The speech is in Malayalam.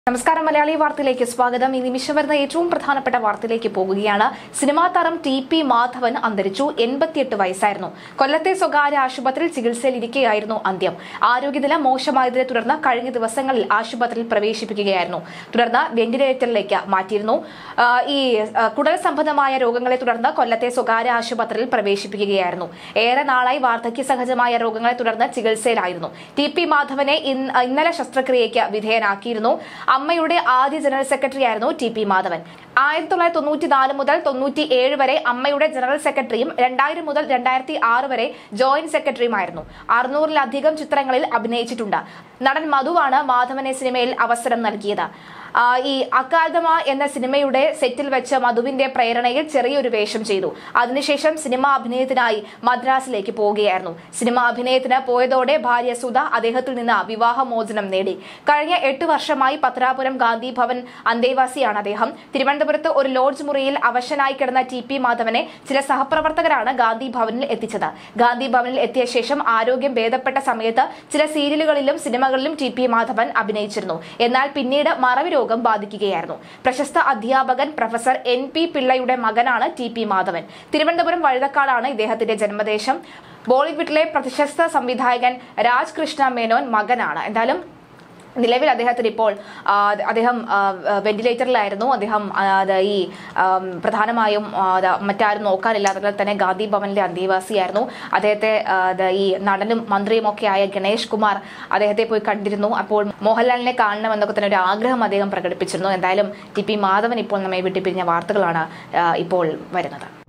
നമസ്കാരം മലയാളി വാർത്തയിലേക്ക് സ്വാഗതം ഈ നിമിഷം വരുന്ന ഏറ്റവും പ്രധാനപ്പെട്ട വാർത്തയിലേക്ക് പോകുകയാണ് സിനിമാ താരം ടി പി മാധവൻ അന്തരിച്ചു എൺപത്തിയെട്ട് വയസ്സായിരുന്നു കൊല്ലത്തെ സ്വകാര്യ ആശുപത്രിയിൽ ചികിത്സയിൽ ഇരിക്കുകയായിരുന്നു അന്ത്യം ആരോഗ്യനില മോശമായതിനെ തുടർന്ന് കഴിഞ്ഞ ദിവസങ്ങളിൽ ആശുപത്രിയിൽ പ്രവേശിപ്പിക്കുകയായിരുന്നു തുടർന്ന് വെന്റിലേറ്ററിലേക്ക് മാറ്റിയിരുന്നു ആ, ഈ ആ, കുടൽ സംബന്ധമായ രോഗങ്ങളെ തുടർന്ന് കൊല്ലത്തെ സ്വകാര്യ ആശുപത്രിയിൽ പ്രവേശിപ്പിക്കുകയായിരുന്നു ഏറെ നാളായി വാർദ്ധക്യ സഹജമായ രോഗങ്ങളെ തുടർന്ന് ചികിത്സയിലായിരുന്നു ടി പി മാധവനെ ഇന്ന് ഇന്നലെ ശസ്ത്രക്രിയയ്ക്ക് വിധേയനാക്കിയിരുന്നു അമ്മയുടെ ആദ്യ ജനറൽ സെക്രട്ടറി ആയിരുന്നു ടി പി മാധവൻ ആയിരത്തി തൊള്ളായിരത്തി തൊണ്ണൂറ്റി നാല് മുതൽ തൊണ്ണൂറ്റി ഏഴ് വരെ അമ്മയുടെ ജനറൽ സെക്രട്ടറിയും രണ്ടായിരം മുതൽ രണ്ടായിരത്തി ആറ് വരെ ജോയിന്റ് സെക്രട്ടറിയുമായിരുന്നു അറുന്നൂറിലധികം ചിത്രങ്ങളിൽ അഭിനയിച്ചിട്ടുണ്ട് നടൻ മധുവാണ് മാധവനെ സിനിമയിൽ അവസരം നൽകിയത് ആ, ഈ അക്കാദമ എന്ന സിനിമയുടെ സെറ്റിൽ വെച്ച് മധുവിന്റെ പ്രേരണയിൽ ചെറിയൊരു വേഷം ചെയ്തു അതിനുശേഷം സിനിമ അഭിനയത്തിനായി മദ്രാസിലേക്ക് പോവുകയായിരുന്നു സിനിമ അഭിനയത്തിന് പോയതോടെ ഭാര്യ സുധ അദ്ദേഹത്തിൽ നിന്ന് വിവാഹമോചനം നേടി കഴിഞ്ഞ എട്ട് വർഷമായി പത്രാപുരം ഗാന്ധി ഭവൻ അന്തേവാസിയാണ് അദ്ദേഹം തിരുവനന്തപുരത്ത് ഒരു ലോഡ്ജ് മുറിയിൽ അവശനായി കിടന്ന ടി പി മാധവനെ ചില സഹപ്രവർത്തകരാണ് ഗാന്ധി ഭവനിൽ എത്തിച്ചത് ഗാന്ധി ഭവനിൽ എത്തിയ ശേഷം ആരോഗ്യം ഭേദപ്പെട്ട സമയത്ത് ചില സീരിയലുകളിലും സിനിമകളിലും ടി പി മാധവൻ അഭിനയിച്ചിരുന്നു എന്നാൽ പിന്നീട് മറവി രോഗം ബാധിക്കുകയായിരുന്നു പ്രശസ്ത അധ്യാപകൻ പ്രൊഫസർ എൻ പി പിള്ളയുടെ മകനാണ് ടി പി മാധവൻ തിരുവനന്തപുരം വഴുതക്കാടാണ് ഇദ്ദേഹത്തിന്റെ ജന്മദേശം ബോളിവുഡിലെ പ്രശസ്ത സംവിധായകൻ രാജ് കൃഷ്ണ മേനോൻ മകനാണ് എന്തായാലും നിലവിൽ അദ്ദേഹത്തിന് ഇപ്പോൾ ആ, അദ്ദേഹം ആ, വെന്റിലേറ്ററിലായിരുന്നു അദ്ദേഹം ആ, അത് ഈ ആം, പ്രധാനമായും ആ, അത് മറ്റാരും നോക്കാനില്ലാത്തതിനാൽ തന്നെ ഗാന്ധി ഭവനിലെ അന്തേവാസിയായിരുന്നു അദ്ദേഹത്തെ ആ, അത് ഈ നടനും മന്ത്രിയും ഒക്കെ ആയ ഗണേഷ് കുമാർ അദ്ദേഹത്തെ പോയി കണ്ടിരുന്നു അപ്പോൾ മോഹൻലാലിനെ കാണണമെന്നൊക്കെ തന്നെ ഒരു ആഗ്രഹം അദ്ദേഹം പ്രകടിപ്പിച്ചിരുന്നു എന്തായാലും ടി പി മാധവൻ ഇപ്പോൾ നമ്മെ വിട്ടുപിരിഞ്ഞ വാർത്തകളാണ് ആ, ഇപ്പോൾ വരുന്നത്